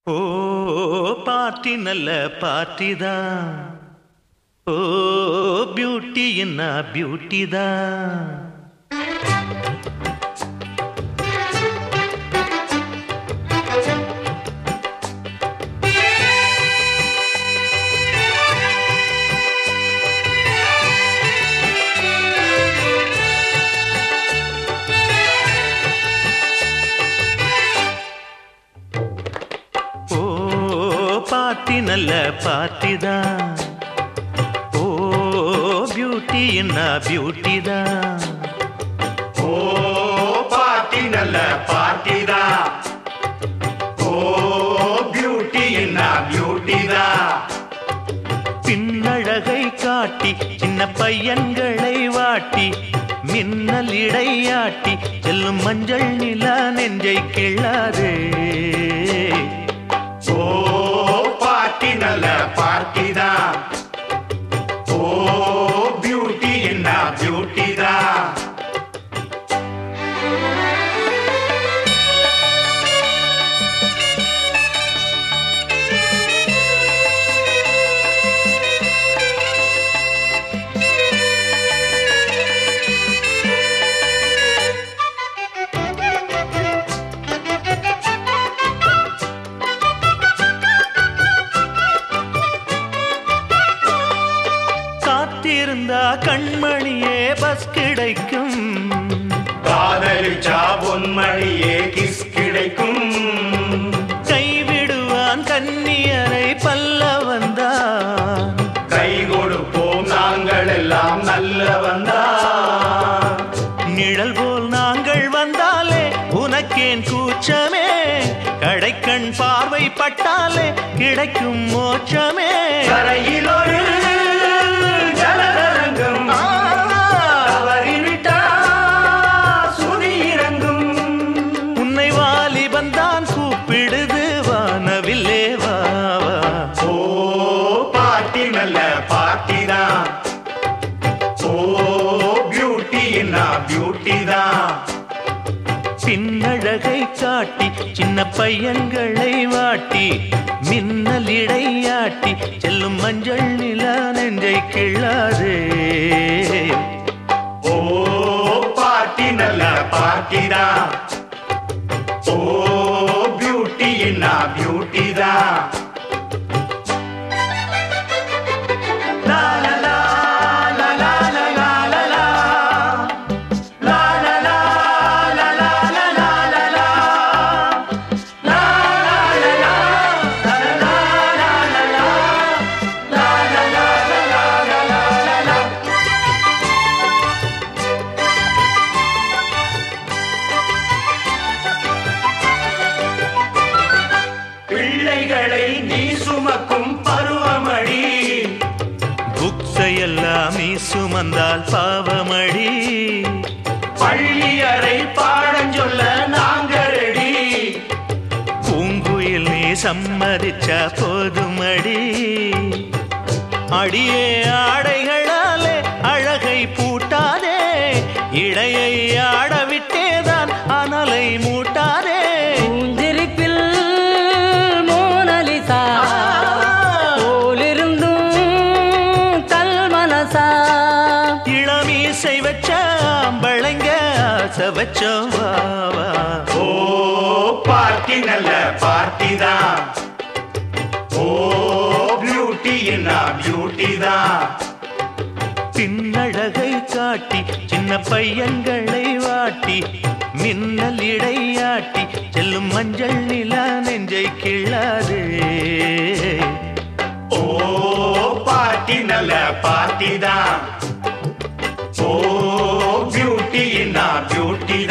ஓ party நல்ல party தான் ஓ beauty என்ன பியூட்டி தான் ஓ பார்ட்டி நல்ல பார்ட்டி தான் ஓ பியூட்டி என்ன பியூட்டி தான் ஓ பார்ட்டி நல்ல பார்ட்டி தான் ஓ பியூட்டி என்ன பியூட்டி தான் பின்னழகை காட்டி சின்ன பையன்களை வாட்டி மின்னல் இடையாட்டி செல்லும் மஞ்சள் நிலா நெஞ்சை கிள்ளாதே ஓ பார்ட்டி நல்ல பார்ட்டி தான் ஓ பியூட்டி என்ன பியூட்டி தான் காத்திருந்தா கண்மணியே பஸ் கிடைக்கும் காதலிச்சா பொன்மணியே கிஸ் கிடைக்கும் கைவிடுவான் கன்னியரை பல்ல வந்தான் கை கொடுப்போம் நாங்கள் எல்லாம் நல்லவன் தான் நிழல் போல் நாங்கள் வந்தாலே உனக்கேன் கூச்சமே கடைக்கண் பார்வை பட்டாலே கிடைக்கும் மோட்சமே கரையில் ஒரு ஜலதரங்கம் தவறிவிட்டா சுதி இறங்கும் உன்னை வாலிபந்தான் கூப்பிடுது வானவில்லே வா வா. ஓ பாட்டி நல்ல பாட்டி தான் ஓ பியூட்டி என்ன பியூட்டி தான் பின்னழகை காட்டி சின்ன பையன்களை வாட்டி மின்னல் இடையாட்டி செல்லும் மஞ்சள் நிலா நெஞ்சை கிள்ளாதே ஓ பாட்டி நல்ல பாட்டி தான் ஓ பியூட்டி என்ன பியூட்டி தான் லா லா லா லா லா லா லா லா லா. லா லா லா லா லா லா லா லா லா. லா லா லா லா லா லா லா லா லா. லா லா லா லா லா லா லா லா. பிள்ளைகளை நீ சுமக்கும் பருவமடி புக்ஸையெல்லாம் நீ சுமந்தால் பாவமடி பள்ளியறை பாடஞ்சொல்ல நாங்க ரெடி பூங்குயில் நீ சம்மதிச்சா போதுமடி அடியே ஆடைகளாலே அழகை பூட்டாதே இடையை ஆடவிட்டேதான் அனலை மூட்டாதே பூஞ்சிரிப்பில் மோனலிசா போலிருந்தும் கல் மனசா இளமீசை வச்ச அம்பளைங்க ஆசை வச்சோம் வா வா ஓ பார்ட்டி நல்ல பார்ட்டி தான் ஓ பியூட்டி என்ன பியூட்டி தான் பின்னழகை காட்டி சின்ன பையன்களை வாட்டி மின்னல் இடையாட்டி செல்லும் மஞ்சள் நிலா நெஞ்சை கிள்ளாதே ஓ பார்ட்டி நல்ல பார்ட்டி தான் ஓ பியூட்டி என்ன பியூட்டி